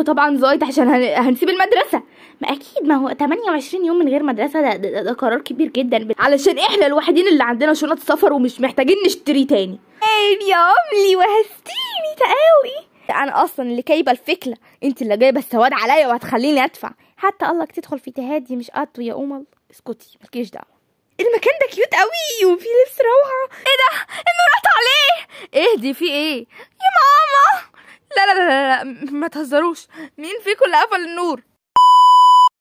طبعا زايد عشان هن... هنسيب المدرسه ما اكيد ما هو 28 يوم من غير مدرسه ده, ده, ده قرار كبير جدا علشان احنا الوحيدين اللي عندنا شنط سفر ومش محتاجين نشتري تاني عيب يا املي وهستيني تقاوي انا اصلا اللي جايبه الفكره انت اللي جايبه السواد عليا وهتخليني ادفع حتى الله تدخل في تهادي مش قطو يا امل اسكتي مالكيش دعوه المكان ده كيوت قوي وفي لبس روعه ايه ده النور قطع عليه اهدي في ايه يا ماما لا لا لا لا, لا ما تهزروش مين فيكم اللي قفل النور